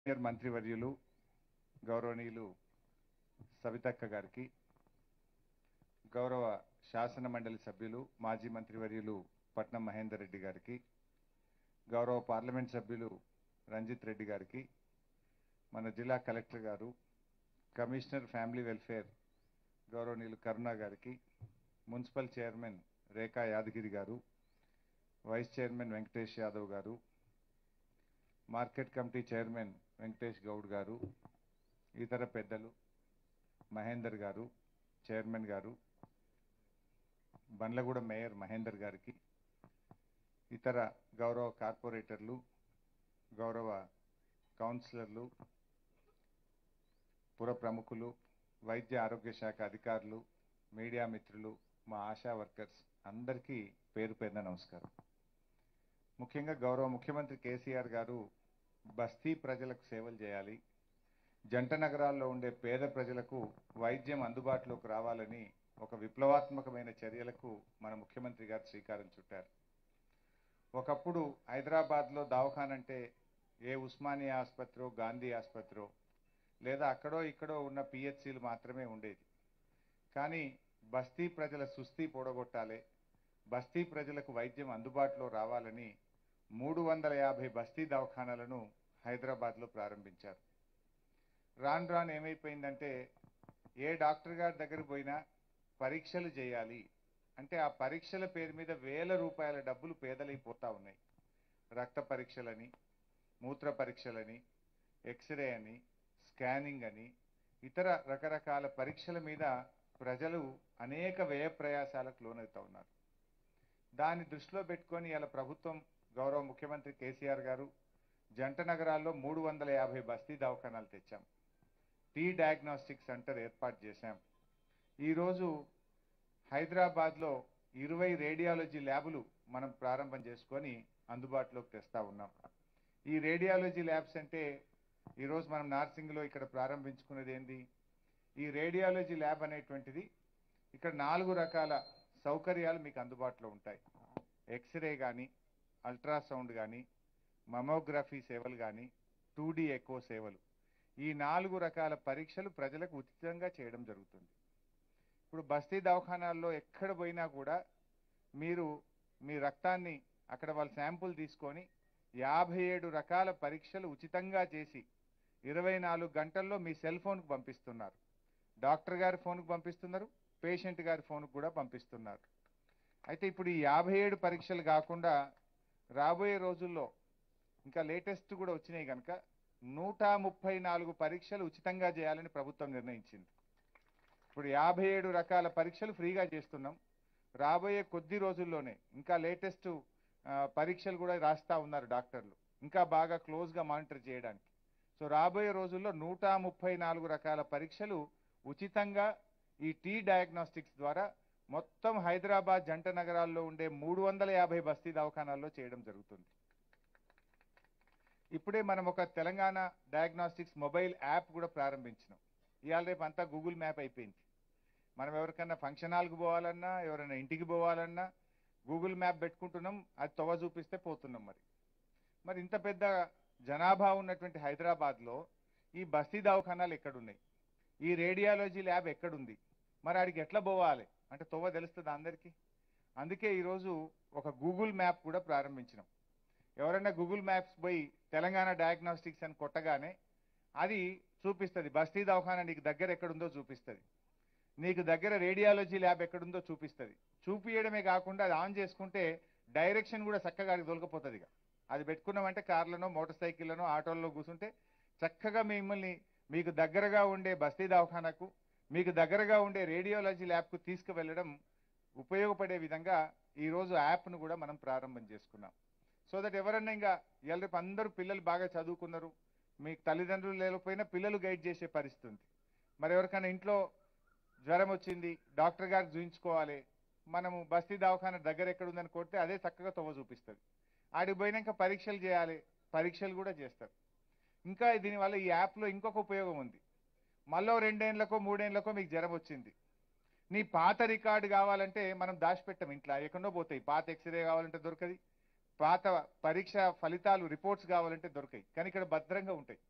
senior మంత్రివర్యులు గౌరవనీయులు సవితక్క గారికి గౌరవ శాసన మండలి సభ్యులు మాజీ మంత్రివర్యులు పట్నం మహేందర్ రెడ్డి గారికి గౌరవ పార్లమెంట్ సభ్యులు రంజిత్ రెడ్డి గారికి మన జిల్లా కలెక్టర్ గారు కమిషనర్ ఫ్యామిలీ వెల్ఫేర్ గౌరవనీయులు కరుణ గారికి మున్సిపల్ చైర్మన్ రేఖా యాదగిరి గారు వైస్ చైర్మన్ వెంకటేష్ యాదవ్ గారు market committee chairman Venkatesh Goud గారు ఇతర పెద్దలు మహేందర్ గారు చైర్మన్ గారు బండ్లగూడ మేయర్ మహేందర్ గారికి ఇతర గౌరవ కార్పొరేటర్లు గౌరవ కౌన్సిలర్లు పుర ప్రముఖులు వైద్య ఆరోగ్య శాఖ అధికారులు మీడియా మిత్రులు మా ఆశా వర్కర్స్ అందరికీ పేరు పేరున నమస్కారం ముఖ్యంగా గౌరవ ముఖ్యమంత్రి కేసీఆర్ గారు బస్తీ ప్రజలకు సేవలు చేయాలి జంట నగరాల్లో ఉండే పేద ప్రజలకు వైద్యం అందుబాటులోకి రావాలని ఒక విప్లవాత్మకమైన చర్యలకు మన ముఖ్యమంత్రి గారు శ్రీకారం చుట్టారు ఒకప్పుడు హైదరాబాద్లో దవాఖానంటే ఏ ఉస్మానియా ఆసుపత్రో గాంధీ ఆసుపత్రో లేదా అక్కడో ఇక్కడో ఉన్న పిహెచ్సిలు మాత్రమే ఉండేది కానీ బస్తీ ప్రజల సుస్థి పొడగొట్టాలి బస్తీ ప్రజలకు వైద్యం అందుబాటులో రావాలని మూడు వందల యాభై బస్తీ దవాఖానాలను హైదరాబాద్లో ప్రారంభించారు రాను రాను ఏమైపోయిందంటే ఏ డాక్టర్ గారి దగ్గర పోయినా పరీక్షలు చేయాలి అంటే ఆ పరీక్షల పేరు మీద వేల రూపాయల డబ్బులు పేదలైపోతా ఉన్నాయి రక్త పరీక్షలని మూత్ర పరీక్షలని ఎక్స్రే అని స్కానింగ్ అని ఇతర రకరకాల పరీక్షల మీద ప్రజలు అనేక వ్యయ ప్రయాసాలకు లోనవుతా ఉన్నారు దాన్ని దృష్టిలో పెట్టుకొని ఇలా ప్రభుత్వం గౌరవ ముఖ్యమంత్రి కేసీఆర్ గారు జంట నగరాల్లో మూడు వందల యాభై బస్తీ దవాఖానాలు తెచ్చాం టీ డయాగ్నోస్టిక్ సెంటర్ ఏర్పాటు చేశాం ఈరోజు హైదరాబాద్లో ఇరవై రేడియాలజీ ల్యాబులు మనం ప్రారంభం చేసుకొని అందుబాటులోకి తెస్తా ఉన్నాం ఈ రేడియాలజీ ల్యాబ్స్ అంటే ఈరోజు మనం నార్సింగ్లో ఇక్కడ ప్రారంభించుకున్నది ఏంది ఈ రేడియాలజీ ల్యాబ్ అనేటువంటిది ఇక్కడ నాలుగు రకాల సౌకర్యాలు మీకు అందుబాటులో ఉంటాయి ఎక్స్రే కానీ అల్ట్రాసౌండ్ కానీ మమోగ్రఫీ సేవలు కానీ టూ డి ఎకో సేవలు ఈ నాలుగు రకాల పరీక్షలు ప్రజలకు ఉచితంగా చేయడం జరుగుతుంది ఇప్పుడు బస్తీ దవాఖానాల్లో ఎక్కడ పోయినా కూడా మీరు మీ రక్తాన్ని అక్కడ వాళ్ళ శాంపుల్ తీసుకొని యాభై ఏడు రకాల పరీక్షలు ఉచితంగా చేసి ఇరవై నాలుగు గంటల్లో మీ సెల్ ఫోన్కు పంపిస్తున్నారు డాక్టర్ గారి ఫోన్కు పంపిస్తున్నారు పేషెంట్ గారి ఫోన్కు కూడా పంపిస్తున్నారు అయితే ఇప్పుడు ఈ యాభై ఏడు పరీక్షలు కాకుండా రాబోయే రోజుల్లో ఇంకా లేటెస్ట్ కూడా వచ్చినాయి కనుక నూట ముప్పై నాలుగు పరీక్షలు ఉచితంగా చేయాలని ప్రభుత్వం నిర్ణయించింది ఇప్పుడు యాభై ఏడు రకాల పరీక్షలు ఫ్రీగా చేస్తున్నాం రాబోయే కొద్ది రోజుల్లోనే ఇంకా లేటెస్ట్ పరీక్షలు కూడా రాస్తా ఉన్నారు డాక్టర్లు ఇంకా బాగా క్లోజ్గా మానిటర్ చేయడానికి సో రాబోయే రోజుల్లో నూట ముప్పై నాలుగు రకాల పరీక్షలు ఉచితంగా ఈ టీ డయాగ్నోస్టిక్స్ ద్వారా మొత్తం హైదరాబాద్ జంట నగరాల్లో ఉండే మూడు వందల యాభై బస్తీ దవాఖానాల్లో చేయడం జరుగుతుంది ఇప్పుడే మనం ఒక తెలంగాణ డయాగ్నోస్టిక్స్ మొబైల్ యాప్ కూడా ప్రారంభించినాం ఇవాళ రేపు అంతా గూగుల్ మ్యాప్ అయిపోయింది మనం ఎవరికన్నా ఫంక్షన్ హాల్కి పోవాలన్నా ఎవరైనా ఇంటికి పోవాలన్నా గూగుల్ మ్యాప్ పెట్టుకుంటున్నాం అది తొవ చూపిస్తే పోతున్నాం మరి మరి ఇంత పెద్ద జనాభా ఉన్నటువంటి హైదరాబాద్లో ఈ బస్తీ దవాఖానాలు ఎక్కడున్నాయి ఈ రేడియాలజీ ల్యాబ్ ఎక్కడుంది మరి ఆడికి ఎట్లా పోవాలి అంటే తొవ్వ తెలుస్తుంది అందరికీ అందుకే ఈరోజు ఒక గూగుల్ మ్యాప్ కూడా ప్రారంభించినాం ఎవరైనా గూగుల్ మ్యాప్స్ పోయి తెలంగాణ డయాగ్నోస్టిక్స్ అని కొట్టగానే అది చూపిస్తుంది బస్తీ దవాఖానా నీకు దగ్గర ఎక్కడుందో చూపిస్తుంది నీకు దగ్గర రేడియాలజీ ల్యాబ్ ఎక్కడుందో చూపిస్తుంది చూపియడమే కాకుండా అది ఆన్ చేసుకుంటే డైరెక్షన్ కూడా చక్కగా అది దొలకపోతుంది ఇక అది పెట్టుకున్నామంటే కార్లనో మోటార్ సైకిళ్ళనో ఆటోల్లో కూర్చుంటే చక్కగా మిమ్మల్ని మీకు దగ్గరగా ఉండే బస్తీ దవాఖానాకు మీకు దగ్గరగా ఉండే రేడియాలజీ ల్యాబ్కు తీసుకువెళ్ళడం ఉపయోగపడే విధంగా ఈరోజు యాప్ను కూడా మనం ప్రారంభం చేసుకున్నాం సో దట్ ఎవరన్నా ఇంకా ఇవాళ రేపు అందరూ పిల్లలు బాగా చదువుకున్నారు మీకు తల్లిదండ్రులు లేకపోయినా పిల్లలు గైడ్ చేసే పరిస్థితి ఉంది మరి ఎవరికైనా ఇంట్లో జ్వరం వచ్చింది డాక్టర్ గారికి చూయించుకోవాలి మనము బస్తీ దవాఖాన దగ్గర ఎక్కడ ఉందని కొడితే అదే చక్కగా తవ్వ చూపిస్తుంది ఆడికి పోయినాక పరీక్షలు చేయాలి పరీక్షలు కూడా చేస్తారు ఇంకా దీనివల్ల ఈ యాప్లో ఇంకొక ఉపయోగం ఉంది మళ్ళీ రెండేళ్లకో మూడేళ్లకో మీకు జ్వరం వచ్చింది నీ పాత రికార్డు కావాలంటే మనం దాచిపెట్టాం ఇంట్లో ఎక్కడో పోతాయి పాత ఎక్స్రే కావాలంటే దొరకది పాత పరీక్ష ఫలితాలు రిపోర్ట్స్ కావాలంటే దొరకాయి కానీ ఇక్కడ భద్రంగా ఉంటాయి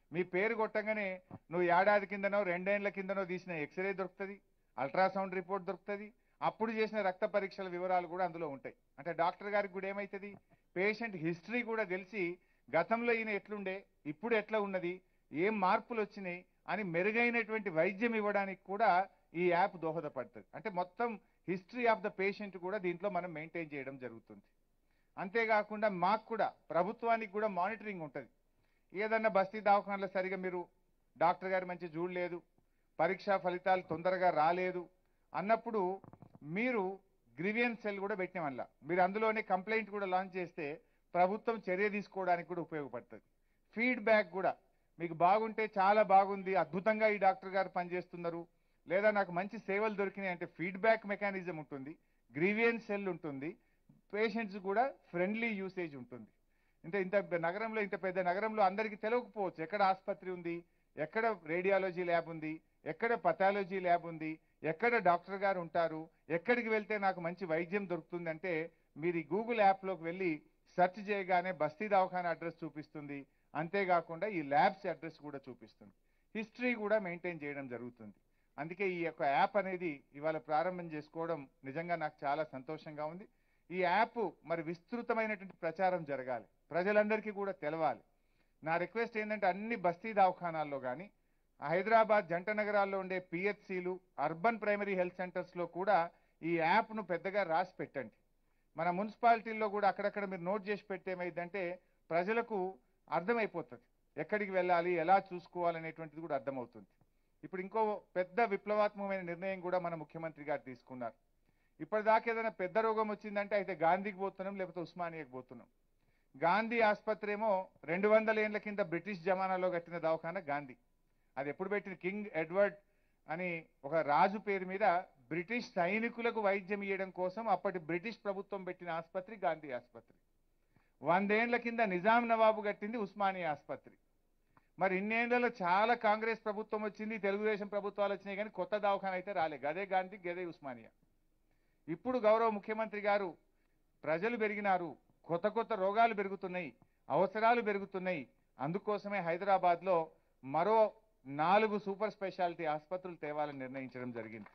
మీ పేరు కొట్టంగానే నువ్వు ఏడాది కిందనో రెండేళ్ల కిందనో తీసిన ఎక్స్రే దొరుకుతుంది అల్ట్రాసౌండ్ రిపోర్ట్ దొరుకుతుంది అప్పుడు చేసిన రక్త పరీక్షల వివరాలు కూడా అందులో ఉంటాయి అంటే డాక్టర్ గారికి కూడా ఏమవుతుంది పేషెంట్ హిస్టరీ కూడా తెలిసి గతంలో ఈయన ఎట్లుండే ఇప్పుడు ఎట్లా ఉన్నది ఏం మార్పులు వచ్చినాయి అని మెరుగైనటువంటి వైద్యం ఇవ్వడానికి కూడా ఈ యాప్ దోహదపడుతుంది అంటే మొత్తం హిస్టరీ ఆఫ్ ద పేషెంట్ కూడా దీంట్లో మనం మెయింటైన్ చేయడం జరుగుతుంది అంతేకాకుండా మాకు కూడా ప్రభుత్వానికి కూడా మానిటరింగ్ ఉంటుంది ఏదన్నా బస్తీ దవాఖానలో సరిగా మీరు డాక్టర్ గారు మంచి చూడలేదు పరీక్షా ఫలితాలు తొందరగా రాలేదు అన్నప్పుడు మీరు గ్రివియన్స్ సెల్ కూడా పెట్టిన వల్ల మీరు అందులోనే కంప్లైంట్ కూడా లాంచ్ చేస్తే ప్రభుత్వం చర్య తీసుకోవడానికి కూడా ఉపయోగపడుతుంది ఫీడ్బ్యాక్ కూడా మీకు బాగుంటే చాలా బాగుంది అద్భుతంగా ఈ డాక్టర్ గారు పనిచేస్తున్నారు లేదా నాకు మంచి సేవలు దొరికినాయి అంటే ఫీడ్బ్యాక్ మెకానిజం ఉంటుంది గ్రీవియన్స్ సెల్ ఉంటుంది పేషెంట్స్ కూడా ఫ్రెండ్లీ యూసేజ్ ఉంటుంది అంటే ఇంత పెద్ద నగరంలో ఇంత పెద్ద నగరంలో అందరికీ తెలియకపోవచ్చు ఎక్కడ ఆసుపత్రి ఉంది ఎక్కడ రేడియాలజీ ల్యాబ్ ఉంది ఎక్కడ పథాలజీ ల్యాబ్ ఉంది ఎక్కడ డాక్టర్ గారు ఉంటారు ఎక్కడికి వెళ్తే నాకు మంచి వైద్యం దొరుకుతుంది అంటే మీరు ఈ గూగుల్ యాప్లోకి వెళ్ళి సెర్చ్ చేయగానే బస్తీ దవాఖాన అడ్రస్ చూపిస్తుంది అంతేకాకుండా ఈ ల్యాబ్స్ అడ్రస్ కూడా చూపిస్తుంది హిస్టరీ కూడా మెయింటైన్ చేయడం జరుగుతుంది అందుకే ఈ యొక్క యాప్ అనేది ఇవాళ ప్రారంభం చేసుకోవడం నిజంగా నాకు చాలా సంతోషంగా ఉంది ఈ యాప్ మరి విస్తృతమైనటువంటి ప్రచారం జరగాలి ప్రజలందరికీ కూడా తెలవాలి నా రిక్వెస్ట్ ఏంటంటే అన్ని బస్తీ దవాఖానాల్లో కానీ హైదరాబాద్ జంట నగరాల్లో ఉండే పిహెచ్సిలు అర్బన్ ప్రైమరీ హెల్త్ సెంటర్స్లో కూడా ఈ యాప్ను పెద్దగా రాసి పెట్టండి మన మున్సిపాలిటీల్లో కూడా అక్కడక్కడ మీరు నోట్ చేసి పెడితే ఏమైందంటే ప్రజలకు అర్థమైపోతుంది ఎక్కడికి వెళ్ళాలి ఎలా చూసుకోవాలనేటువంటిది కూడా అర్థమవుతుంది ఇప్పుడు ఇంకో పెద్ద విప్లవాత్మకమైన నిర్ణయం కూడా మన ముఖ్యమంత్రి గారు తీసుకున్నారు ఇప్పటిదాకా ఏదైనా పెద్ద రోగం వచ్చిందంటే అయితే గాంధీకి పోతున్నాం లేకపోతే ఉస్మానియాకి పోతున్నాం గాంధీ ఆసుపత్రి ఏమో రెండు వందల ఏళ్ల కింద బ్రిటిష్ జమానాలో కట్టిన దవాఖాన గాంధీ అది ఎప్పుడు పెట్టిన కింగ్ ఎడ్వర్డ్ అని ఒక రాజు పేరు మీద బ్రిటిష్ సైనికులకు వైద్యం ఇవ్వడం కోసం అప్పటి బ్రిటిష్ ప్రభుత్వం పెట్టిన ఆసుపత్రి గాంధీ ఆసుపత్రి వందేళ్ల కింద నిజాం నవాబు కట్టింది ఉస్మానియా ఆసుపత్రి మరి ఇన్నేళ్లలో చాలా కాంగ్రెస్ ప్రభుత్వం వచ్చింది తెలుగుదేశం ప్రభుత్వాలు వచ్చినాయి కానీ కొత్త దవాఖాన అయితే రాలే గదే గాంధీ గదే ఉస్మానియా ఇప్పుడు గౌరవ ముఖ్యమంత్రి గారు ప్రజలు పెరిగినారు కొత్త కొత్త రోగాలు పెరుగుతున్నాయి అవసరాలు పెరుగుతున్నాయి అందుకోసమే హైదరాబాద్లో మరో నాలుగు సూపర్ స్పెషాలిటీ ఆసుపత్రులు తేవాలని నిర్ణయించడం జరిగింది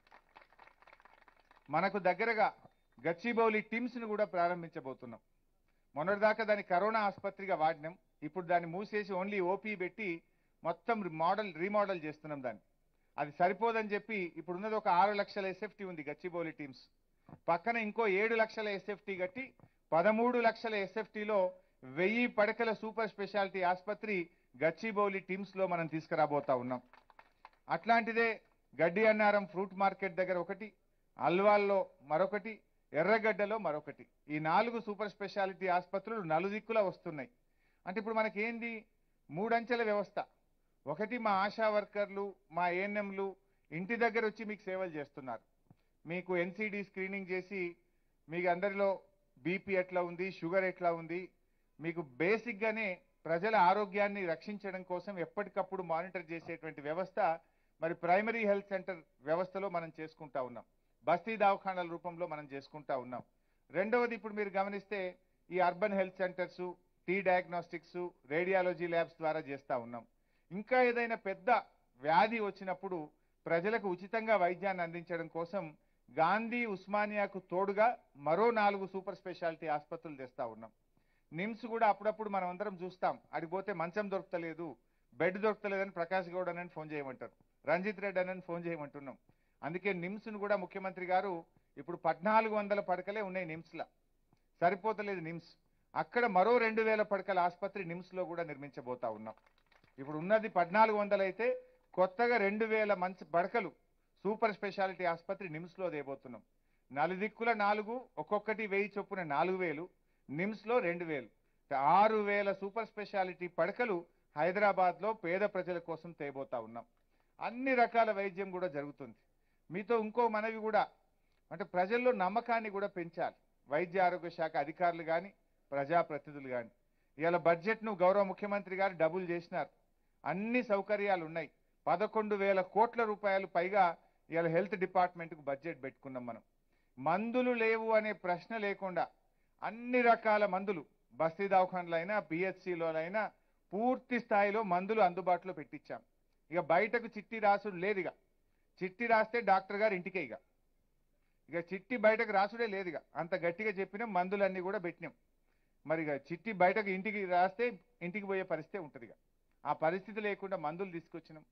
మనకు దగ్గరగా గచ్చిబౌలి టిమ్స్ ను కూడా ప్రారంభించబోతున్నాం మొన్నటిదాకా దాన్ని కరోనా ఆసుపత్రిగా వాడినాం ఇప్పుడు దాన్ని మూసేసి ఓన్లీ ఓపీ పెట్టి మొత్తం మోడల్ రీమోడల్ చేస్తున్నాం దాన్ని అది సరిపోదని చెప్పి ఇప్పుడు ఉన్నది ఒక ఆరు లక్షల ఎస్ఎఫ్టీ ఉంది గచ్చిబౌలి టీమ్స్ పక్కన ఇంకో ఏడు లక్షల ఎస్ఎఫ్టీ కట్టి పదమూడు లక్షల ఎస్ఎఫ్టీలో వెయ్యి పడకల సూపర్ స్పెషాలిటీ ఆసుపత్రి గచ్చిబౌలి టీమ్స్ లో మనం తీసుకురాబోతా ఉన్నాం అట్లాంటిదే గడ్డి అన్నారం ఫ్రూట్ మార్కెట్ దగ్గర ఒకటి అల్వాల్లో మరొకటి ఎర్రగడ్డలో మరొకటి ఈ నాలుగు సూపర్ స్పెషాలిటీ ఆసుపత్రులు నలుదిక్కులా వస్తున్నాయి అంటే ఇప్పుడు మనకేంది మూడంచెల వ్యవస్థ ఒకటి మా ఆశా వర్కర్లు మా ఏఎన్ఎంలు ఇంటి దగ్గర వచ్చి మీకు సేవలు చేస్తున్నారు మీకు ఎన్సిడి స్క్రీనింగ్ చేసి మీకు అందరిలో బీపీ ఎట్లా ఉంది షుగర్ ఎట్లా ఉంది మీకు బేసిక్గానే ప్రజల ఆరోగ్యాన్ని రక్షించడం కోసం ఎప్పటికప్పుడు మానిటర్ చేసేటువంటి వ్యవస్థ మరి ప్రైమరీ హెల్త్ సెంటర్ వ్యవస్థలో మనం చేసుకుంటా ఉన్నాం బస్తీ దవాఖానాల రూపంలో మనం చేసుకుంటా ఉన్నాం రెండవది ఇప్పుడు మీరు గమనిస్తే ఈ urban health centres T diagnostics radiology labs ద్వారా చేస్తా ఉన్నాం ఇంకా ఏదైనా పెద్ద వ్యాధి వచ్చినప్పుడు ప్రజలకు ఉచితంగా వైద్యాన్ని అందించడం కోసం గాంధీ ఉస్మానియాకు తోడుగా మరో నాలుగు సూపర్ స్పెషాలిటీ ఆసుపత్రులు తెస్తా ఉన్నాం నిమ్స్ కూడా అప్పుడప్పుడు మనం అందరం చూస్తాం అడిగి పోతే మంచం దొరకలేదు బెడ్ దొరకలేదని ప్రకాష్ గౌడ్ అని ఫోన్ చేయమంటారు రంజిత్ రెడ్డి అని ఫోన్ చేయమంటున్నాం అందుకే నిమ్స్ ను కూడా ముఖ్యమంత్రి గారు ఇప్పుడు పద్నాలుగు వందల పడకలే ఉన్నాయి నిమ్స్ లా సరిపోతలేదు నిమ్స్ అక్కడ మరో రెండు వేల పడకల ఆసుపత్రి నిమ్స్ లో కూడా నిర్మించబోతా ఉన్నాం ఇప్పుడు ఉన్నది పద్నాలుగు వందలు అయితే కొత్తగా రెండు వేల మంచి పడకలు సూపర్ స్పెషాలిటీ ఆసుపత్రి నిమ్స్ లో దేబోతున్నాం నలుదిక్కుల నాలుగు ఒక్కొక్కటి వెయ్యి చొప్పున నాలుగు వేలు నిమ్స్ లో రెండు వేలు ఆరు వేల సూపర్ స్పెషాలిటీ పడకలు హైదరాబాద్ లో పేద ప్రజల కోసం తేబోతా ఉన్నాం అన్ని రకాల వైద్యం కూడా జరుగుతుంది మీతో ఇంకో మనవి కూడా అంటే ప్రజల్లో నమ్మకాన్ని కూడా పెంచాలి వైద్య ఆరోగ్య శాఖ అధికారులు కానీ ప్రజాప్రతినిధులు కానీ ఇవాళ బడ్జెట్ను గౌరవ ముఖ్యమంత్రి గారు డబుల్ చేసినారు అన్ని సౌకర్యాలు ఉన్నాయి పదకొండు వేల కోట్ల రూపాయలు పైగా ఇవాళ హెల్త్ డిపార్ట్మెంట్కు బడ్జెట్ పెట్టుకున్నాం మనం మందులు లేవు అనే ప్రశ్న లేకుండా అన్ని రకాల మందులు బస్తీ దవాఖానలైనా పిహెచ్సిలోనైనా పూర్తి స్థాయిలో మందులు అందుబాటులో పెట్టించాం ఇక బయటకు చిట్టి రాసుడు లేదు ఇక చిట్టి రాస్తే డాక్టర్ గారు ఇంటికే ఇక ఇక చిట్టి బయటకు రాసుడే లేదు ఇక అంత గట్టిగా చెప్పినాం మందులన్నీ కూడా పెట్టినాం మరి ఇక చిట్టి బయటకు ఇంటికి రాస్తే ఇంటికి పోయే పరిస్థితి ఉంటుంది ఇక ఆ పరిస్థితి లేకుండా మందులు తీసుకొచ్చినాం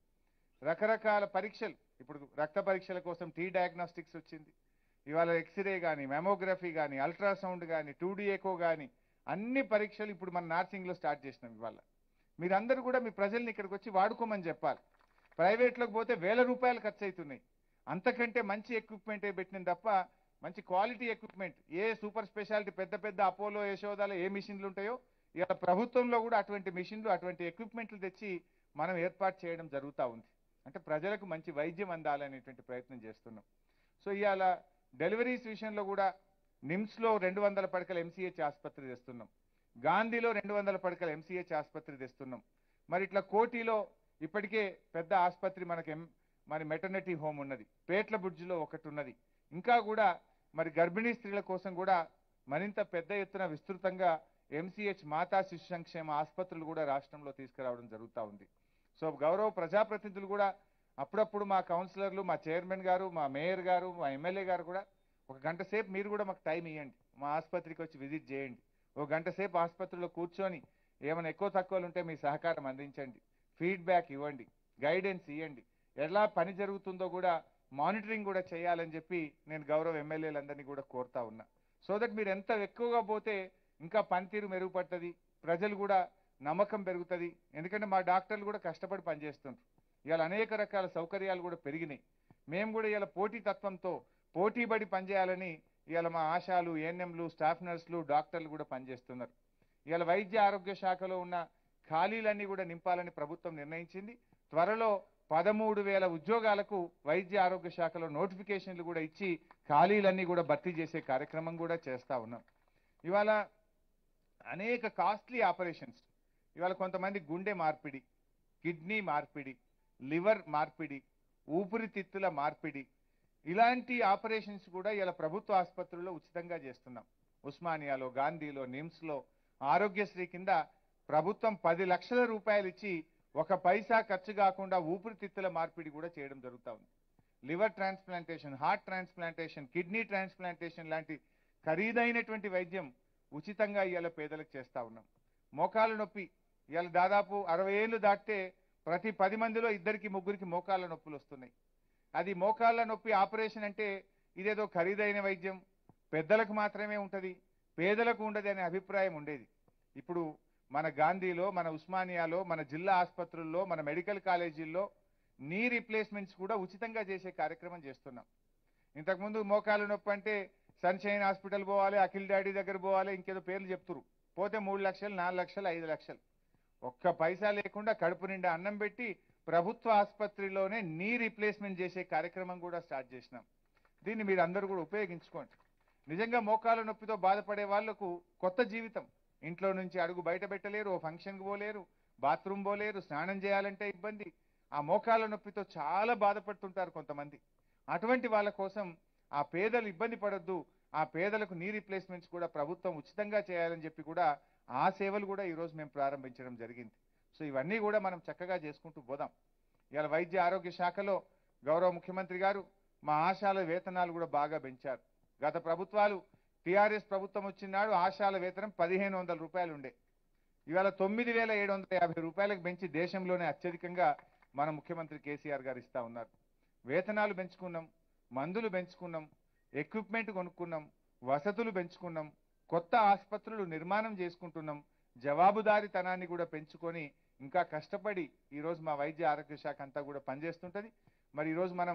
రకరకాల పరీక్షలు ఇప్పుడు రక్త పరీక్షల కోసం టీ డయాగ్నోస్టిక్స్ వచ్చింది ఇవాళ ఎక్స్రే కానీ మెమోగ్రఫీ కానీ అల్ట్రాసౌండ్ కానీ టూ ఎకో కానీ అన్ని పరీక్షలు ఇప్పుడు మన నార్సింగ్లో స్టార్ట్ చేసినాం ఇవాళ మీరందరూ కూడా మీ ప్రజల్ని ఇక్కడికి వచ్చి వాడుకోమని చెప్పాలి ప్రైవేట్లోకి పోతే వేల రూపాయలు ఖర్చు అవుతున్నాయి అంతకంటే మంచి ఎక్విప్మెంటే పెట్టిన తప్ప మంచి క్వాలిటీ ఎక్విప్మెంట్ ఏ సూపర్ స్పెషాలిటీ పెద్ద పెద్ద అపోలో యశోదాలో ఏ మిషన్లు ఉంటాయో ఇలా ప్రభుత్వంలో కూడా అటువంటి మిషన్లు అటువంటి ఎక్విప్మెంట్లు తెచ్చి మనం ఏర్పాటు చేయడం జరుగుతూ ఉంది అంటే ప్రజలకు మంచి వైద్యం అందాలనేటువంటి ప్రయత్నం చేస్తున్నాం సో ఇవాళ డెలివరీస్ విషయంలో కూడా నిమ్స్లో రెండు వందల పడకల ఎంసీహెచ్ ఆసుపత్రి తెస్తున్నాం గాంధీలో రెండు వందల పడకల ఎంసీహెచ్ ఆసుపత్రి తెస్తున్నాం మరి ఇట్లా కోటిలో ఇప్పటికే పెద్ద ఆసుపత్రి మనకి ఎం- మరి మెటర్నిటీ హోమ్ ఉన్నది పేట్ల బుడ్జిలో ఒకటి ఉన్నది ఇంకా కూడా మరి గర్భిణీ స్త్రీల కోసం కూడా మరింత పెద్ద ఎత్తున విస్తృతంగా ఎంసీహెచ్ మాతా శిశు సంక్షేమ ఆసుపత్రులు కూడా రాష్ట్రంలో తీసుకురావడం జరుగుతూ ఉంది సో గౌరవ ప్రజాప్రతినిధులు కూడా అప్పుడప్పుడు మా కౌన్సిలర్లు మా చైర్మన్ గారు మా మేయర్ గారు మా ఎమ్మెల్యే గారు కూడా ఒక గంట సేపు మీరు కూడా మాకు టైం ఇవ్వండి మా ఆసుపత్రికి వచ్చి విజిట్ చేయండి ఒక గంట సేపు ఆసుపత్రిలో కూర్చొని ఏమైనా ఎక్కువ తక్కువలు ఉంటే మీ సహకారం అందించండి ఫీడ్బ్యాక్ ఇవ్వండి గైడెన్స్ ఇవ్వండి ఎలా పని జరుగుతుందో కూడా మానిటరింగ్ కూడా చేయాలని చెప్పి నేను గౌరవ ఎమ్మెల్యేలందరినీ కూడా కోరుతా ఉన్నా సో దట్ మీరు ఎంత ఎక్కువగా పోతే ఇంకా పనితీరు మెరుగుపడుతుంది ప్రజలు కూడా నమ్మకం పెరుగుతుంది ఎందుకంటే మా డాక్టర్లు కూడా కష్టపడి పనిచేస్తుంటారు ఇవాళ అనేక రకాల సౌకర్యాలు కూడా పెరిగినాయి మేము కూడా ఇవాళ పోటీ తత్వంతో పోటీపడి పనిచేయాలని ఇవాళ మా ఆశాలు ఏఎన్ఎంలు స్టాఫ్ నర్సులు డాక్టర్లు కూడా పనిచేస్తున్నారు ఇవాళ వైద్య ఆరోగ్య శాఖలో ఉన్న ఖాళీలన్నీ కూడా నింపాలని ప్రభుత్వం నిర్ణయించింది త్వరలో పదమూడు వేల ఉద్యోగాలకు వైద్య ఆరోగ్య శాఖలో నోటిఫికేషన్లు కూడా ఇచ్చి ఖాళీలన్నీ కూడా భర్తీ చేసే కార్యక్రమం కూడా చేస్తా ఉన్నాం ఇవాళ అనేక కాస్ట్లీ ఆపరేషన్స్ ఇవాళ కొంతమంది గుండె మార్పిడి కిడ్నీ మార్పిడి లివర్ మార్పిడి ఊపిరితిత్తుల మార్పిడి ఇలాంటి ఆపరేషన్స్ కూడా ఇలా ప్రభుత్వ ఆసుపత్రుల్లో ఉచితంగా చేస్తున్నాం ఉస్మానియాలో గాంధీలో నిమ్స్లో ఆరోగ్యశ్రీ కింద ప్రభుత్వం పది లక్షల రూపాయలు ఇచ్చి ఒక పైసా ఖర్చు కాకుండా ఊపిరితిత్తుల మార్పిడి కూడా చేయడం జరుగుతూ ఉంది liver transplantation heart transplantation kidney transplantation లాంటి ఖరీదైనటువంటి వైద్యం ఉచితంగా ఇవాళ పేదలకు చేస్తా ఉన్నాం మోకాళ్ళ నొప్పి ఇవాళ దాదాపు అరవై ఏళ్ళు దాటితే ప్రతి పది మందిలో ఇద్దరికి ముగ్గురికి మోకాళ్ళ నొప్పులు వస్తున్నాయి అది మోకాళ్ళ నొప్పి ఆపరేషన్ అంటే ఇదేదో ఖరీదైన వైద్యం పెద్దలకు మాత్రమే ఉంటుంది పేదలకు ఉండదు అనే అభిప్రాయం ఉండేది ఇప్పుడు మన గాంధీలో మన ఉస్మానియాలో మన జిల్లా ఆసుపత్రుల్లో మన మెడికల్ కాలేజీల్లో నీ రీప్లేస్మెంట్స్ కూడా ఉచితంగా చేసే కార్యక్రమం చేస్తున్నాం ఇంతకుముందు మోకాళ్ళ నొప్పి అంటే సన్షైన్ హాస్పిటల్ పోవాలి అఖిల్ డాడీ దగ్గర పోవాలి ఇంకేదో పేర్లు చెప్తురు పోతే మూడు లక్షలు నాలుగు లక్షలు ఐదు లక్షలు ఒక్క పైసా లేకుండా కడుపు నిండా అన్నం పెట్టి ప్రభుత్వ ఆసుపత్రిలోనే నీ రీప్లేస్మెంట్ చేసే కార్యక్రమం కూడా స్టార్ట్ చేసినాం దీన్ని మీరు అందరూ కూడా ఉపయోగించుకోండి నిజంగా మోకాళ్ళ నొప్పితో బాధపడే వాళ్లకు కొత్త జీవితం ఇంట్లో నుంచి అడుగు బయట పెట్టలేరు ఓ ఫంక్షన్కి పోలేరు బాత్రూమ్ పోలేరు స్నానం చేయాలంటే ఇబ్బంది ఆ మోకాళ్ళ నొప్పితో చాలా బాధపడుతుంటారు కొంతమంది అటువంటి వాళ్ళ కోసం ఆ పేదలు ఇబ్బంది పడొద్దు ఆ పేదలకు నీ రీప్లేస్మెంట్స్ కూడా ప్రభుత్వం ఉచితంగా చేయాలని చెప్పి కూడా ఆ సేవలు కూడా ఈరోజు మేము ప్రారంభించడం జరిగింది సో ఇవన్నీ కూడా మనం చక్కగా చేసుకుంటూ పోదాం ఇవాళ వైద్య ఆరోగ్య శాఖలో గౌరవ ముఖ్యమంత్రి గారు మా ఆశాల వేతనాలు కూడా బాగా పెంచారు గత ప్రభుత్వాలు టీఆర్ఎస్ ప్రభుత్వం వచ్చినాడు ఆశాల వేతనం పదిహేను వందల రూపాయలు ఉండే ఇవాళ తొమ్మిది వేల ఏడు వందల యాభై రూపాయలకు పెంచి దేశంలోనే అత్యధికంగా మన ముఖ్యమంత్రి కేసీఆర్ గారు ఇస్తా ఉన్నారు వేతనాలు పెంచుకున్నాం మందులు పెంచుకున్నాం ఎక్విప్మెంట్ కొనుక్కున్నాం వసతులు పెంచుకున్నాం కొత్త ఆసుపత్రులు నిర్మాణం చేసుకుంటున్నాం జవాబుదారీతనాన్ని కూడా పెంచుకొని ఇంకా కష్టపడి ఈరోజు మా వైద్య ఆరోగ్య శాఖ అంతా కూడా పనిచేస్తుంటది మరి ఈరోజు మనం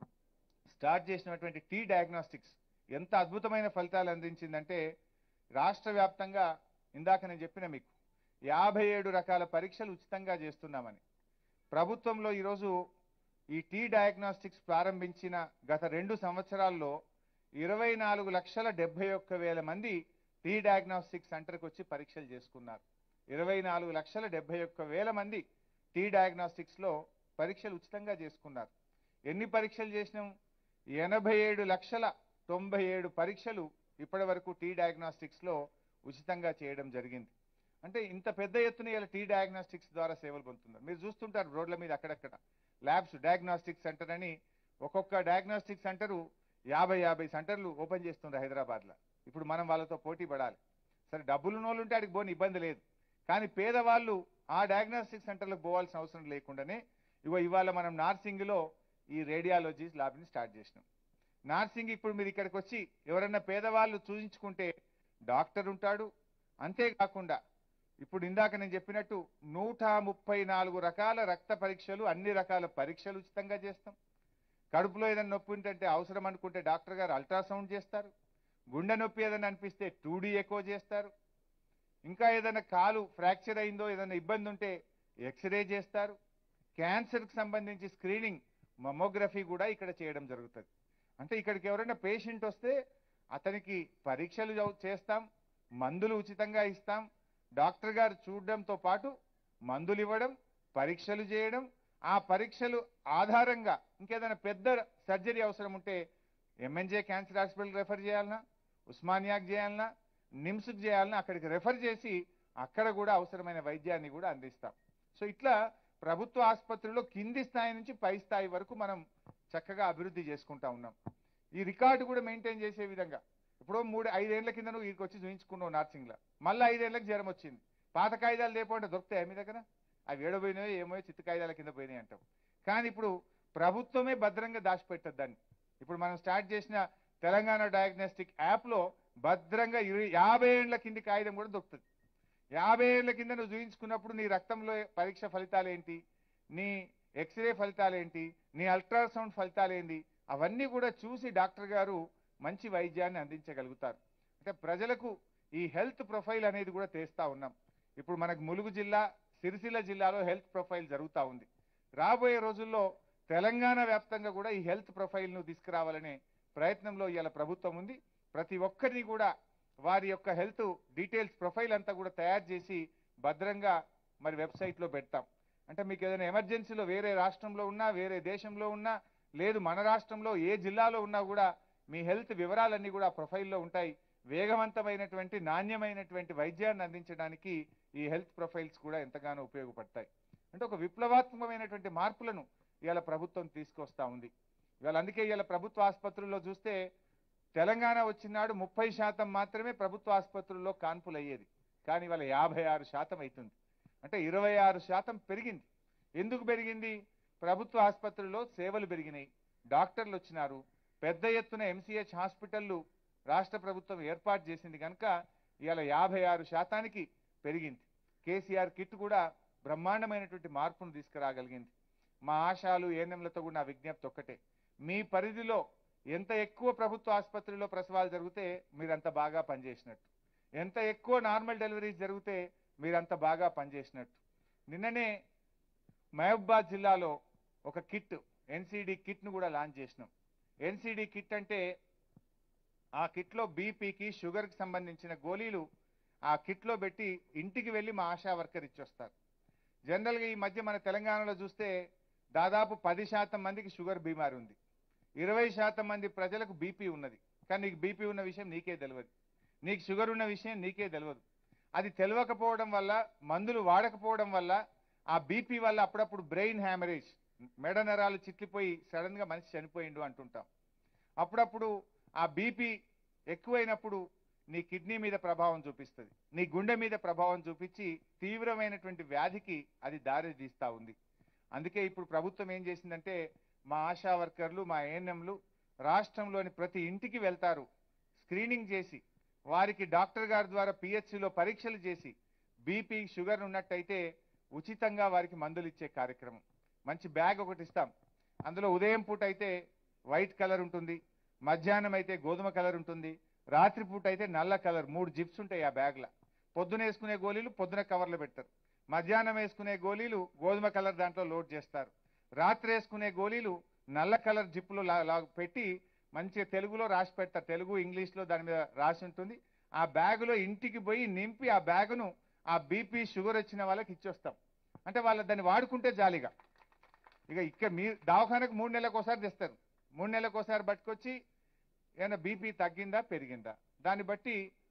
స్టార్ట్ చేసినటువంటి టీ డయాగ్నోస్టిక్స్ ఎంత అద్భుతమైన ఫలితాలు అందించిందంటే రాష్ట్ర వ్యాప్తంగా ఇందాక నేను చెప్పిన మీకు యాభై ఏడు రకాల పరీక్షలు ఉచితంగా చేస్తున్నామని ప్రభుత్వంలో ఈరోజు ఈ టీ డయాగ్నోస్టిక్స్ ప్రారంభించిన గత రెండు సంవత్సరాల్లో ఇరవై నాలుగు లక్షల డెబ్బై ఒక్క వేల మంది టీ డయాగ్నోస్టిక్ సెంటర్కి వచ్చి పరీక్షలు చేసుకున్నారు ఇరవై నాలుగు లక్షల డెబ్బై ఒక్క వేల మంది టీ డయాగ్నోస్టిక్స్లో పరీక్షలు ఉచితంగా చేసుకున్నారు ఎన్ని పరీక్షలు చేసినాం ఎనభై ఏడు లక్షల తొంభై ఏడు పరీక్షలు ఇప్పటి వరకు టీ డయాగ్నోస్టిక్స్లో ఉచితంగా చేయడం జరిగింది అంటే ఇంత పెద్ద ఎత్తున ఇలా టీ డయాగ్నోస్టిక్స్ ద్వారా సేవలు పొందుతున్నారు మీరు చూస్తుంటారు రోడ్ల మీద అక్కడక్కడ ల్యాబ్స్ డయాగ్నోస్టిక్ సెంటర్ అని ఒక్కొక్క డయాగ్నోస్టిక్ సెంటరు యాభై యాభై సెంటర్లు ఓపెన్ చేస్తుంది హైదరాబాద్లో ఇప్పుడు మనం వాళ్ళతో పోటీ పడాలి సరే డబ్బులు ఉన్నోళ్ళు ఉంటే అడిగి పోని ఇబ్బంది లేదు కానీ పేదవాళ్ళు ఆ డయాగ్నోస్టిక్ సెంటర్లకు పోవాల్సిన అవసరం లేకుండానే ఇగో ఇవాళ మనం నార్సింగ్లో ఈ రేడియాలజీ ల్యాబ్ని స్టార్ట్ చేసినాం నార్సింగ్ ఇప్పుడు మీరు ఇక్కడికి వచ్చి ఎవరైనా పేదవాళ్ళు చూయించుకుంటే డాక్టర్ ఉంటాడు అంతేకాకుండా ఇప్పుడు ఇందాక నేను చెప్పినట్టు నూట ముప్పై నాలుగు రకాల రక్త పరీక్షలు అన్ని రకాల పరీక్షలు ఉచితంగా చేస్తాం కడుపులో ఏదైనా నొప్పి ఉంటే అవసరం అనుకుంటే డాక్టర్ గారు అల్ట్రాసౌండ్ చేస్తారు గుండె నొప్పి ఏదైనా అనిపిస్తే టూడీ ఎకో చేస్తారు ఇంకా ఏదైనా కాలు ఫ్రాక్చర్ అయిందో ఏదైనా ఇబ్బంది ఉంటే ఎక్స్రే చేస్తారు క్యాన్సర్కి సంబంధించి స్క్రీనింగ్ మమోగ్రఫీ కూడా ఇక్కడ చేయడం జరుగుతుంది అంటే ఇక్కడికి ఎవరైనా పేషెంట్ వస్తే అతనికి పరీక్షలు చే- చేస్తాం మందులు ఉచితంగా ఇస్తాం డాక్టర్ గారు చూడడంతో పాటు మందులు ఇవ్వడం పరీక్షలు చేయడం ఆ పరీక్షలు ఆధారంగా ఇంకేదైనా పెద్ద సర్జరీ అవసరం ఉంటే ఎంఎన్జే క్యాన్సర్ హాస్పిటల్ రెఫర్ చేయాలన్నా ఉస్మానియాకి చేయాలన్నా నిమ్స్కి చేయాలన్నా అక్కడికి రెఫర్ చేసి అక్కడ కూడా అవసరమైన వైద్యాన్ని కూడా అందిస్తాం సో ఇట్లా ప్రభుత్వ ఆసుపత్రిలో కింది స్థాయి నుంచి పై స్థాయి వరకు మనం చక్కగా అభివృద్ధి చేసుకుంటా ఉన్నాం ఈ రికార్డు కూడా మెయింటైన్ చేసే విధంగా ఇప్పుడు మూడు ఐదేళ్ల కింద నువ్వు ఇక్కడికి వచ్చి చూయించుకున్నావు నార్సింగ్లో మళ్ళీ ఐదేళ్లకు జ్వరం వచ్చింది పాత కాగితాలు లేకపోతే దొరుకుతాయి మీ దగ్గర అవి ఏడబోయినాయో ఏమో చిత్త కాగితాల కింద పోయినాయి అంటాం కానీ ఇప్పుడు ప్రభుత్వమే భద్రంగా దాచిపెట్టదు దాన్ని ఇప్పుడు మనం స్టార్ట్ చేసిన తెలంగాణ డయాగ్నోస్టిక్ యాప్లో భద్రంగా ఇరవై యాభై ఏళ్ల కింది కాగితం కూడా దొరుకుతుంది యాభై ఏళ్ల కింద నువ్వు చూయించుకున్నప్పుడు నీ రక్తంలో పరీక్ష ఫలితాలు ఏంటి నీ ఎక్స్రే ఫలితాలు ఏంటి నీ అల్ట్రాసౌండ్ ఫలితాలు ఏంటి అవన్నీ కూడా చూసి డాక్టర్ గారు మంచి వైద్యాన్ని అందించగలుగుతారు అంటే ప్రజలకు ఈ హెల్త్ ప్రొఫైల్ అనేది కూడా తెస్తా ఉన్నాం ఇప్పుడు మనకు ములుగు జిల్లా సిరిసిల్ల జిల్లాలో హెల్త్ ప్రొఫైల్ జరుగుతూ ఉంది రాబోయే రోజుల్లో తెలంగాణ వ్యాప్తంగా కూడా ఈ హెల్త్ ప్రొఫైల్ను తీసుకురావాలనే ప్రయత్నంలో ఇవాళ ప్రభుత్వం ఉంది ప్రతి ఒక్కరిని కూడా వారి యొక్క హెల్త్ డీటెయిల్స్ ప్రొఫైల్ అంతా కూడా తయారు చేసి భద్రంగా మరి వెబ్సైట్లో పెడతాం అంటే మీకు ఏదైనా ఎమర్జెన్సీలో వేరే రాష్ట్రంలో ఉన్నా వేరే దేశంలో ఉన్నా లేదు మన రాష్ట్రంలో ఏ జిల్లాలో ఉన్నా కూడా మీ హెల్త్ వివరాలన్నీ కూడా ఆ ప్రొఫైల్లో ఉంటాయి వేగవంతమైనటువంటి నాణ్యమైనటువంటి వైద్యాన్ని అందించడానికి ఈ హెల్త్ ప్రొఫైల్స్ కూడా ఎంతగానో ఉపయోగపడతాయి అంటే ఒక విప్లవాత్మకమైనటువంటి మార్పులను ఇవాళ ప్రభుత్వం తీసుకొస్తా ఉంది ఇవాళ అందుకే ఇవాళ ప్రభుత్వ ఆసుపత్రుల్లో చూస్తే తెలంగాణ వచ్చినాడు ముప్పై శాతం మాత్రమే ప్రభుత్వ ఆసుపత్రుల్లో కాన్పులు అయ్యేది కానీ ఇవాళ యాభై ఆరు శాతం అవుతుంది అంటే ఇరవై ఆరు శాతం పెరిగింది ఎందుకు పెరిగింది ప్రభుత్వ ఆసుపత్రుల్లో సేవలు పెరిగినాయి డాక్టర్లు వచ్చినారు పెద్ద ఎత్తున ఎంసీహెచ్ హాస్పిటళ్లు రాష్ట్ర ప్రభుత్వం ఏర్పాటు చేసింది కనుక ఇవాళ యాభై ఆరు శాతానికి పెరిగింది కేసీఆర్ కిట్ కూడా బ్రహ్మాండమైనటువంటి మార్పును తీసుకురాగలిగింది మా ఆశాలు ఏఎన్ఎంలతో కూడా నా విజ్ఞప్తి ఒక్కటే మీ పరిధిలో ఎంత ఎక్కువ ప్రభుత్వ ఆసుపత్రిలో ప్రసవాలు జరిగితే మీరంత బాగా పనిచేసినట్టు ఎంత ఎక్కువ నార్మల్ డెలివరీస్ జరిగితే మీరంత బాగా పనిచేసినట్టు నిన్ననే మహబూబాద్ జిల్లాలో ఒక కిట్ ఎన్సిడి కిట్ను కూడా లాంచ్ చేసినాం ఎన్సిడి కిట్ అంటే ఆ కిట్లో బీపీకి షుగర్కి సంబంధించిన గోళీలు ఆ కిట్లో పెట్టి ఇంటికి వెళ్ళి మా ఆశా వర్కర్ ఇచ్చొస్తారు జనరల్గా ఈ మధ్య మన తెలంగాణలో చూస్తే దాదాపు పది శాతం మందికి షుగర్ బీమారి ఉంది ఇరవై శాతం మంది ప్రజలకు బీపీ ఉన్నది కానీ నీకు బీపీ ఉన్న విషయం నీకే తెలియదు నీకు షుగర్ ఉన్న విషయం నీకే తెలియదు అది తెలియకపోవడం వల్ల మందులు వాడకపోవడం వల్ల ఆ బీపీ వల్ల అప్పుడప్పుడు బ్రెయిన్ హ్యామరేజ్ మెడ నరాలు చిట్లిపోయి సడన్ గా మనిషి చనిపోయిండు అంటుంటాం అప్పుడప్పుడు ఆ బీపీ ఎక్కువైనప్పుడు నీ కిడ్నీ మీద ప్రభావం చూపిస్తుంది నీ గుండె మీద ప్రభావం చూపించి తీవ్రమైనటువంటి వ్యాధికి అది దారి తీస్తా ఉంది అందుకే ఇప్పుడు ప్రభుత్వం ఏం చేసిందంటే మా ఆశా వర్కర్లు మా ఏఎన్ఎంలు రాష్ట్రంలోని ప్రతి ఇంటికి వెళ్తారు స్క్రీనింగ్ చేసి వారికి డాక్టర్ గారి ద్వారా పిహెచ్సిలో పరీక్షలు చేసి బీపీ షుగర్ ఉన్నట్టయితే ఉచితంగా వారికి మందులు ఇచ్చే కార్యక్రమం మంచి బ్యాగ్ ఒకటి ఇస్తాం అందులో ఉదయం పూట అయితే వైట్ కలర్ ఉంటుంది మధ్యాహ్నం అయితే గోధుమ కలర్ ఉంటుంది రాత్రిపూట అయితే నల్ల కలర్ మూడు జిప్స్ ఉంటాయి ఆ బ్యాగ్లో పొద్దున వేసుకునే గోళీలు పొద్దున కవర్లో పెడతారు మధ్యాహ్నం వేసుకునే గోళీలు గోధుమ కలర్ దాంట్లో లోడ్ చేస్తారు రాత్రి వేసుకునే గోళీలు నల్ల కలర్ జిప్పులో లా లా- పెట్టి మంచిగా తెలుగులో రాసి పెడతారు తెలుగు ఇంగ్లీష్లో దాని మీద రాసి ఉంటుంది ఆ బ్యాగులో ఇంటికి పోయి నింపి ఆ బ్యాగును ఆ బీపీ షుగర్ వచ్చిన వాళ్ళకి ఇచ్చొస్తాం అంటే వాళ్ళు దాన్ని వాడుకుంటే జాలిగా ఇక ఇక్కడ మీ దవాఖానకు మూడు నెలలకు ఒకసారి తెస్తారు మూడు నెలలకు ఒకసారి పట్టుకొచ్చి ఏమైనా బీపీ తగ్గిందా పెరిగిందా దాన్ని బట్టి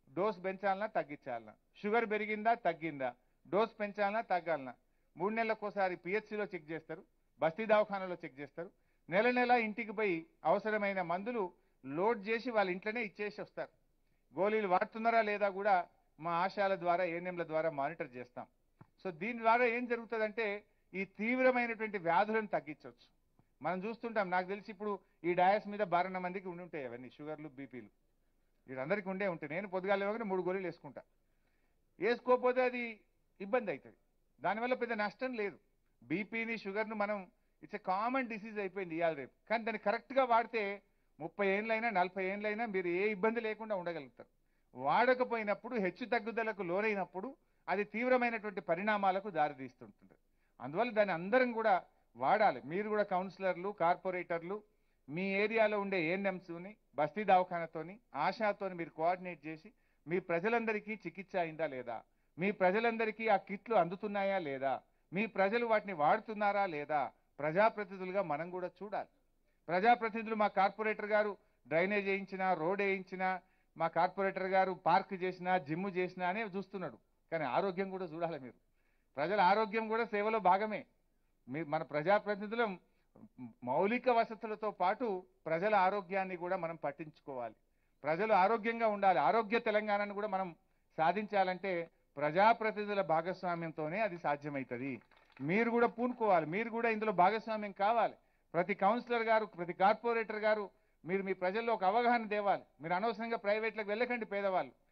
డోస్ పెంచాలనా తగ్గించాలనా షుగర్ పెరిగిందా తగ్గిందా డోస్ పెంచాలనా తగ్గాలనా మూడు నెలలకోసారి పిహెచ్సిలో చెక్ చేస్తారు బస్తీ దవాఖానలో చెక్ చేస్తారు నెల నెల ఇంటికి పోయి అవసరమైన మందులు లోడ్ చేసి వాళ్ళ ఇంట్లోనే ఇచ్చేసి వస్తారు గోళీలు వాడుతున్నారా లేదా కూడా మా ఆశాల ద్వారా ఏఎన్ఎంల ద్వారా మానిటర్ చేస్తాం సో దీని ద్వారా ఏం జరుగుతుందంటే ఈ తీవ్రమైనటువంటి వ్యాధులను తగ్గించవచ్చు మనం చూస్తుంటాం నాకు తెలిసి ఇప్పుడు ఈ డయాస్ మీద బారన్న మందికి ఉండి ఉంటాయి అవన్నీ షుగర్లు బీపీలు వీళ్ళందరికీ ఉండే ఉంటాయి నేను పొద్దుగాల లేవగానే మూడు గోళీలు వేసుకుంటా వేసుకోకపోతే అది ఇబ్బంది అవుతుంది దానివల్ల పెద్ద నష్టం లేదు బీపీని షుగర్ను మనం ఇట్స్ ఎ కామన్ డిసీజ్ అయిపోయింది ఇవాళ రేపు కానీ దాన్ని కరెక్ట్గా వాడితే ముప్పై ఏళ్ళైనా నలభై ఏళ్ళైనా మీరు ఏ ఇబ్బంది లేకుండా ఉండగలుగుతారు వాడకపోయినప్పుడు హెచ్చు తగ్గుదలకు లోనైనప్పుడు అది తీవ్రమైనటువంటి పరిణామాలకు దారితీస్తుంటుంది అందువల్ల దాన్ని అందరం కూడా వాడాలి మీరు కూడా కౌన్సిలర్లు కార్పొరేటర్లు మీ ఏరియాలో ఉండే ఏఎన్ఎంస్ని బస్తీ దవాఖానతోని ఆశాతోని మీరు కోఆర్డినేట్ చేసి మీ ప్రజలందరికీ చికిత్స అయిందా లేదా మీ ప్రజలందరికీ ఆ కిట్లు అందుతున్నాయా లేదా మీ ప్రజలు వాటిని వాడుతున్నారా లేదా ప్రజాప్రతినిధులుగా మనం కూడా చూడాలి ప్రజాప్రతినిధులు మా కార్పొరేటర్ గారు డ్రైనేజ్ వేయించినా రోడ్ వేయించినా మా కార్పొరేటర్ గారు పార్క్ చేసినా జిమ్ చేసినా అనే చూస్తున్నాడు కానీ ఆరోగ్యం కూడా చూడాలి మీరు ప్రజల ఆరోగ్యం కూడా సేవలో భాగమే మీ మన ప్రజాప్రతినిధులం మౌలిక వసతులతో పాటు ప్రజల ఆరోగ్యాన్ని కూడా మనం పట్టించుకోవాలి ప్రజలు ఆరోగ్యంగా ఉండాలి ఆరోగ్య తెలంగాణను కూడా మనం సాధించాలంటే ప్రజాప్రతినిధుల భాగస్వామ్యంతోనే అది సాధ్యమవుతుంది మీరు కూడా పూనుకోవాలి మీరు కూడా ఇందులో భాగస్వామ్యం కావాలి ప్రతి కౌన్సిలర్ గారు ప్రతి కార్పొరేటర్ గారు మీరు మీ ప్రజల్లో ఒక అవగాహన తేవాలి మీరు అనవసరంగా ప్రైవేట్లకు వెళ్ళకండి పేదవాళ్ళు